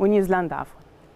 ونيوزيلندا عفوا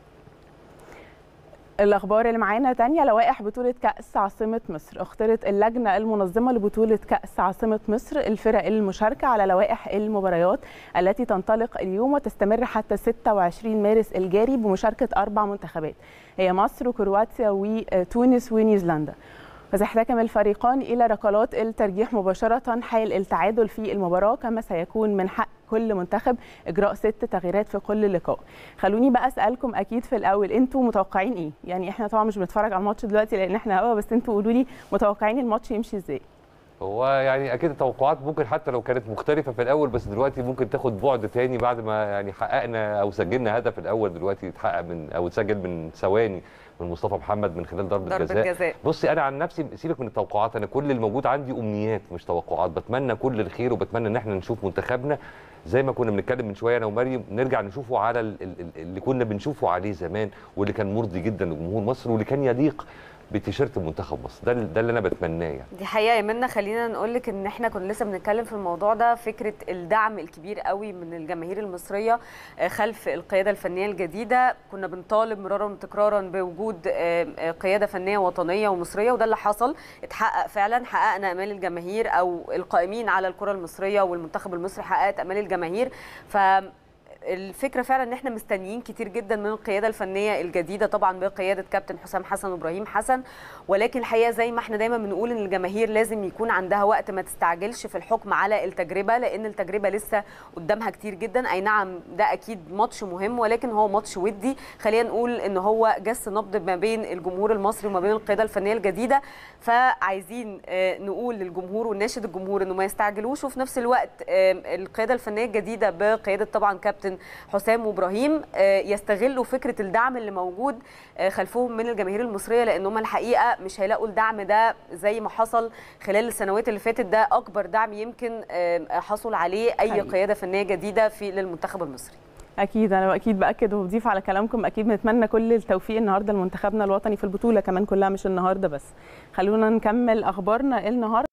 الاخبار اللي معانا تانية لوائح بطوله كاس عاصمه مصر اختارت اللجنه المنظمه لبطوله كاس عاصمه مصر الفرق المشاركه على لوائح المباريات التي تنطلق اليوم وتستمر حتى 26 مارس الجاري بمشاركه اربع منتخبات هي مصر وكرواتيا وتونس ونيوزيلندا فسيحتكم الفريقان الى ركلات الترجيح مباشره حال التعادل في المباراه كما سيكون من حق كل منتخب اجراء ست تغييرات في كل لقاء خلوني بقى اسالكم اكيد في الاول انتوا متوقعين ايه يعني احنا طبعا مش بنتفرج على الماتش دلوقتي لان احنا هوا بس انتوا قولوا لي متوقعين الماتش يمشي ازاي هو يعني اكيد التوقعات ممكن حتى لو كانت مختلفه في الاول بس دلوقتي ممكن تاخد بعد تاني بعد ما يعني حققنا او سجلنا هدف الاول دلوقتي يتحقق من او اتسجل من ثواني من مصطفى محمد من خلال ضربه ضربة جزاء جزاء. بصي انا عن نفسي سيبك من التوقعات انا كل الموجود عندي امنيات مش توقعات بتمنى كل الخير وبتمنى ان احنا نشوف منتخبنا زي ما كنا بنتكلم من شويه انا ومريم نرجع نشوفه على ال- ال- ال- اللي كنا بنشوفه عليه زمان واللي كان مرضي جدا لجمهور مصر واللي كان يليق بتيشيرت منتخب مصر ده ده اللي انا بتمناه يعني دي حقيقه يا منى خلينا نقول لك ان احنا كنا لسه بنتكلم في الموضوع ده فكره الدعم الكبير قوي من الجماهير المصريه آه، خلف القياده الفنيه الجديده كنا بنطالب مرارا وتكرارا بوجود آه، آه، قياده فنيه وطنيه ومصريه وده اللي حصل اتحقق فعلا حققنا امال الجماهير او القائمين على الكره المصريه والمنتخب المصري حققت امال الجماهير ف الفكره فعلا ان احنا مستنيين كتير جدا من القياده الفنيه الجديده طبعا بقياده كابتن حسام حسن وابراهيم حسن ولكن الحقيقه زي ما احنا دايما بنقول ان الجماهير لازم يكون عندها وقت ما تستعجلش في الحكم على التجربه لان التجربه لسه قدامها كتير جدا اي نعم ده اكيد ماتش مهم ولكن هو ماتش ودي خلينا نقول ان هو جس نبض ما بين الجمهور المصري وما بين القياده الفنيه الجديده فعايزين آه، نقول للجمهور ونناشد الجمهور انه ما يستعجلوش وفي نفس الوقت آه، القياده الفنيه الجديده بقياده طبعا كابتن حسام وابراهيم آه، يستغلوا فكره الدعم اللي موجود آه، خلفهم من الجماهير المصريه لان هم الحقيقه مش هيلاقوا الدعم ده زي ما حصل خلال السنوات اللي فاتت ده اكبر دعم يمكن آه، حصل عليه اي حقيقي. قياده فنيه جديده في للمنتخب المصري اكيد انا اكيد باكد وبضيف على كلامكم اكيد بنتمنى كل التوفيق النهارده لمنتخبنا الوطني في البطوله كمان كلها مش النهارده بس خلونا نكمل اخبارنا النهارده